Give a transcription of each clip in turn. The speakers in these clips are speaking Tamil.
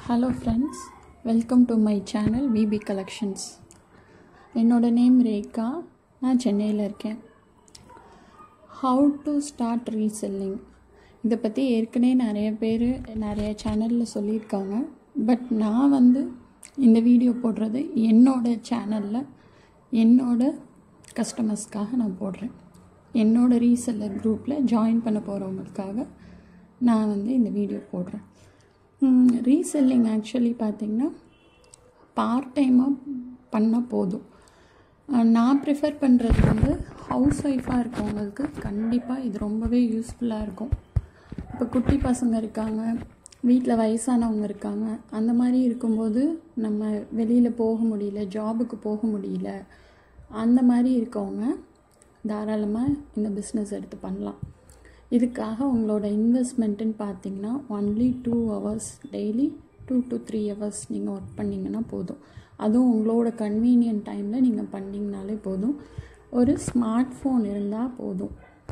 hello friends welcome to my channel VP collections என்னோட நேம் ரேகா நான் சென்னையில் இருக்கேன் ஹவு டு ஸ்டார்ட் ரீசெல்லிங் இதை பற்றி ஏற்கனவே நிறைய பேர் நிறைய சேனலில் சொல்லியிருக்காங்க பட் நான் வந்து இந்த வீடியோ போடுறது என்னோட சேனலில் என்னோட கஸ்டமர்ஸ்க்காக நான் போடுறேன் என்னோட ரீசெல்லர் குரூப்பில் ஜாயின் பண்ண போகிறவங்களுக்காக நான் வந்து இந்த வீடியோ போடுறேன் ரீசெல்லிங் ஆக்சுவலி பார்த்திங்கன்னா பார்ட் டைமாக பண்ணால் போதும் அஹ் நான் ப்ரிஃபர் பண்ணுறது வந்து ஹவுஸ் ஒய்ஃபாக இருக்கவங்களுக்கு கண்டிப்பாக இது ரொம்பவே யூஸ்ஃபுல்லாக இருக்கும் இப்போ குட்டி பசங்க இருக்காங்க வீட்டில் வயசானவங்க இருக்காங்க அந்த மாதிரி இருக்கும்போது நம்ம வெளியில் போக முடியல ஜாபுக்கு போக முடியல அந்த மாதிரி இருக்கவங்க தாராளமாக இந்த பிஸ்னஸ் எடுத்து பண்ணலாம் இதுக்காக உங்களோட இன்வெஸ்ட்மெண்ட்டுன்னு பார்த்தீங்கன்னா only two hours daily two to three hours நீங்கள் ஒர்க் பண்ணிங்கன்னா போதும் அதுவும் உங்களோட கன்வீனியன்ட் டைமில் நீங்கள் பண்ணிங்கனாலே போதும் ஒரு ஸ்மார்ட் ஃபோன் இருந்தால் போதும்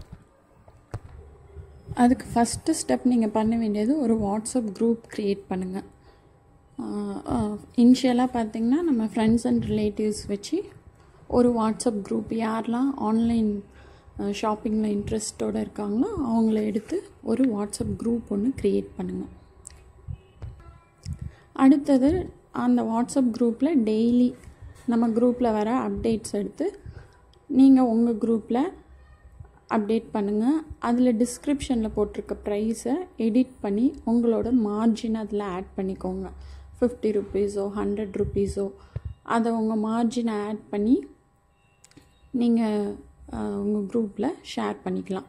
அதுக்கு ஃபஸ்ட்டு ஸ்டெப் நீங்கள் பண்ண வேண்டியது ஒரு வாட்ஸ்அப் குரூப் க்ரியேட் பண்ணுங்கள் இனிஷியலாக பார்த்தீங்கன்னா நம்ம ஃப்ரெண்ட்ஸ் அண்ட் ரிலேட்டிவ்ஸ் வச்சு ஒரு வாட்ஸ்அப் குரூப் யாரெல்லாம் ஆன்லைன் ஷாப்பிங்கில் இன்ட்ரெஸ்ட்டோடு இருக்காங்களோ அவங்கள எடுத்து ஒரு வாட்ஸ்அப் குரூப் ஒன்று க்ரியேட் பண்ணுங்கள் அடுத்தது அந்த வாட்ஸ்அப் குரூப்பில் டெய்லி நம்ம குரூப்பில் வர அப்டேட்ஸ் எடுத்து நீங்கள் உங்கள் குரூப்பில் அப்டேட் பண்ணுங்கள் அதில் டிஸ்கிரிப்ஷனில் போட்டிருக்க ப்ரைஸை எடிட் பண்ணி உங்களோட மார்ஜின் அதில் ஆட் பண்ணிக்கோங்க ஃபிஃப்டி ருப்பீஸோ ஹண்ட்ரட் ருப்பீஸோ அதை உங்கள் மார்ஜினை ஆட் பண்ணி நீங்கள் உங்கள் குரூப்பில் ஷேர் பண்ணிக்கலாம்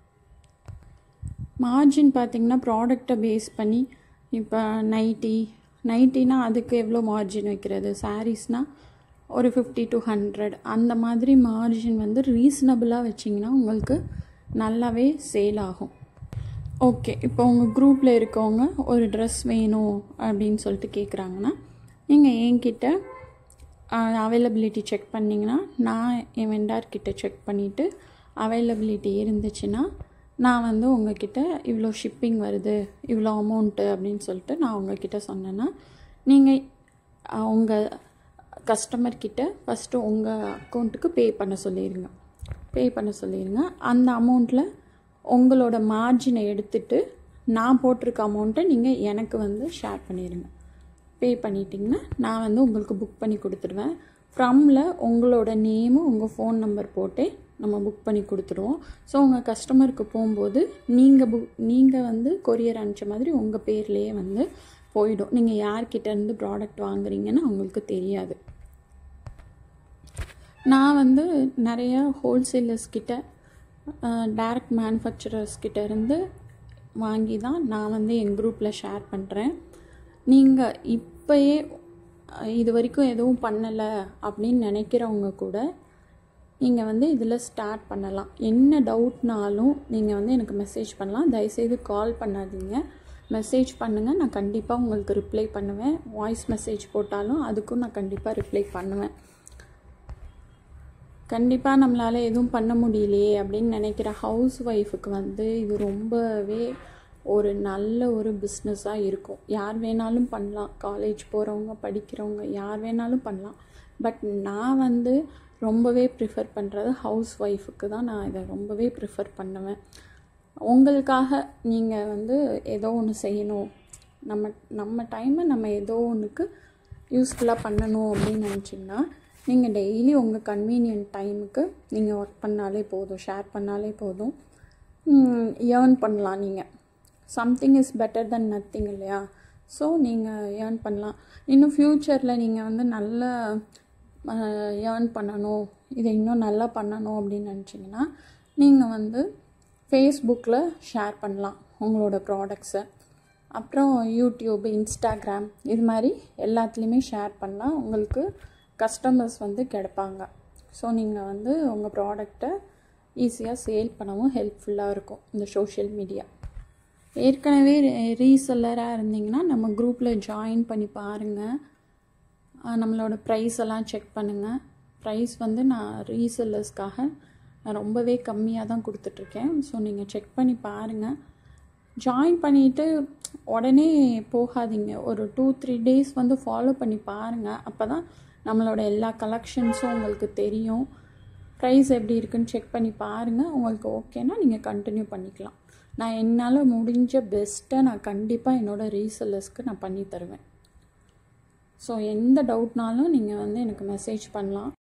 மார்ஜின் பார்த்திங்கன்னா ப்ராடக்டை பேஸ் பண்ணி இப்போ நைட்டி நைட்டினா அதுக்கு எவ்வளோ மார்ஜின் வைக்கிறது சாரீஸ்னால் ஒரு ஃபிஃப்டி டு ஹண்ட்ரட் அந்த மாதிரி மார்ஜின் வந்து ரீசனபிளாக வச்சிங்கன்னா உங்களுக்கு நல்லாவே சேல் ஆகும் ஓகே இப்போ உங்கள் குரூப்பில் இருக்கவங்க ஒரு ட்ரெஸ் வேணும் அப்படின்னு சொல்லிட்டு கேட்குறாங்கன்னா நீங்கள் என்கிட்ட அவைலபிலிட்டி செக் பண்ணிங்கன்னா நான் என் வெண்டார்கிட்ட செக் பண்ணிவிட்டு அவைலபிலிட்டி இருந்துச்சுன்னா நான் வந்து உங்ககிட்ட இவ்வளோ ஷிப்பிங் வருது இவ்வளோ அமௌண்ட்டு அப்படின்னு சொல்லிட்டு நான் உங்ககிட்ட சொன்னேன்னா நீங்கள் உங்கள் கஸ்டமர்கிட்ட ஃபஸ்ட்டு உங்கள் அக்கௌண்ட்டுக்கு பே பண்ண சொல்லிடுங்க பே பண்ண சொல்லிடுங்க அந்த அமௌண்ட்டில் உங்களோட மார்ஜினை எடுத்துட்டு நான் போட்டிருக்க அமௌண்ட்டை நீங்கள் எனக்கு வந்து ஷேர் பண்ணிடுங்க பே பண்ணிட்டீங்கன்னா நான் வந்து உங்களுக்கு புக் பண்ணி கொடுத்துருவேன் ஃப்ரம்மில் உங்களோட நேமும் உங்கள் ஃபோன் நம்பர் போட்டே நம்ம புக் பண்ணி கொடுத்துருவோம் ஸோ உங்கள் கஸ்டமருக்கு போகும்போது நீங்கள் புக் நீங்கள் வந்து கொரியர் அனுப்பிச்ச மாதிரி உங்கள் பேர்லேயே வந்து போயிடும் நீங்கள் யார்கிட்ட இருந்து ப்ராடக்ட் வாங்குறீங்கன்னு அவங்களுக்கு தெரியாது நான் வந்து நிறைய ஹோல்சேலர்ஸ் கிட்ட டைரக்ட் மேனுஃபேக்சரர்ஸ் கிட்ட இருந்து வாங்கி தான் நான் வந்து என் குரூப்பில் ஷேர் பண்ணுறேன் நீங்கள் இப்போயே இது வரைக்கும் எதுவும் பண்ணலை அப்படின்னு நினைக்கிறவங்க கூட நீங்கள் வந்து இதில் ஸ்டார்ட் பண்ணலாம் என்ன டவுட்னாலும் நீங்கள் வந்து எனக்கு மெசேஜ் பண்ணலாம் தயவுசெய்து கால் பண்ணாதீங்க மெசேஜ் பண்ணுங்கள் நான் கண்டிப்பாக உங்களுக்கு ரிப்ளை பண்ணுவேன் வாய்ஸ் மெசேஜ் போட்டாலும் அதுக்கும் நான் கண்டிப்பாக ரிப்ளை பண்ணுவேன் கண்டிப்பாக நம்மளால் எதுவும் பண்ண முடியலையே அப்படின்னு நினைக்கிற ஹவுஸ் ஒய்ஃபுக்கு வந்து இது ரொம்பவே ஒரு நல்ல ஒரு பிஸ்னஸாக இருக்கும் யார் வேணாலும் பண்ணலாம் காலேஜ் போகிறவங்க படிக்கிறவங்க யார் வேணாலும் பண்ணலாம் பட் நான் வந்து ரொம்பவே ப்ரிஃபர் பண்ணுறது ஹவுஸ் ஒய்ஃபுக்கு தான் நான் இதை ரொம்பவே ப்ரிஃபர் பண்ணுவேன் உங்களுக்காக நீங்கள் வந்து ஏதோ ஒன்று செய்யணும் நம்ம நம்ம டைமை நம்ம ஏதோ ஒன்றுக்கு யூஸ்ஃபுல்லாக பண்ணணும் அப்படின்னு நினச்சிங்கன்னா நீங்கள் டெய்லி உங்கள் கன்வீனியன்ட் டைமுக்கு நீங்கள் ஒர்க் பண்ணாலே போதும் ஷேர் பண்ணாலே போதும் ஏர்ன் பண்ணலாம் நீங்கள் something is better then nothing இல்லையா ஸோ நீங்கள் ஏர்ன் பண்ணலாம் இன்னும் ஃப்யூச்சரில் நீங்கள் வந்து நல்ல ஏர்ன் பண்ணணும் இதை இன்னும் நல்லா பண்ணணும் அப்படின்னு நினச்சிங்கன்னா நீங்கள் வந்து ஃபேஸ்புக்கில் ஷேர் பண்ணலாம் உங்களோட ப்ராடக்ட்ஸை அப்புறம் யூடியூப் இன்ஸ்டாகிராம் இது மாதிரி எல்லாத்துலேயுமே ஷேர் பண்ணால் உங்களுக்கு கஸ்டமர்ஸ் வந்து கிடைப்பாங்க ஸோ நீங்கள் வந்து உங்கள் ப்ராடக்டை ஈஸியாக சேல் பண்ணவும் ஹெல்ப்ஃபுல்லாக இருக்கும் இந்த சோஷியல் மீடியா ஏற்கனவே ரீசெல்லராக இருந்தீங்கன்னா நம்ம குரூப்பில் ஜாயின் பண்ணி பாருங்கள் நம்மளோட ப்ரைஸ் எல்லாம் செக் பண்ணுங்கள் ப்ரைஸ் வந்து நான் ரீசெல்லர்ஸ்க்காக நான் ரொம்பவே கம்மியாக தான் கொடுத்துட்ருக்கேன் ஸோ நீங்கள் செக் பண்ணி பாருங்கள் ஜாயின் பண்ணிவிட்டு உடனே போகாதீங்க ஒரு டூ த்ரீ டேஸ் வந்து ஃபாலோ பண்ணி பாருங்கள் அப்போ தான் நம்மளோட எல்லா கலெக்ஷன்ஸும் உங்களுக்கு தெரியும் ப்ரைஸ் எப்படி இருக்குன்னு செக் பண்ணி பாருங்கள் உங்களுக்கு ஓகேனா நீங்கள் கண்டினியூ பண்ணிக்கலாம் நான் என்னால் முடிஞ்ச பெஸ்ட்டை நான் கண்டிப்பாக என்னோடய ரீசெல்லர்ஸ்க்கு நான் பண்ணி தருவேன் ஸோ எந்த டவுட்னாலும் நீங்கள் வந்து எனக்கு மெசேஜ் பண்ணலாம்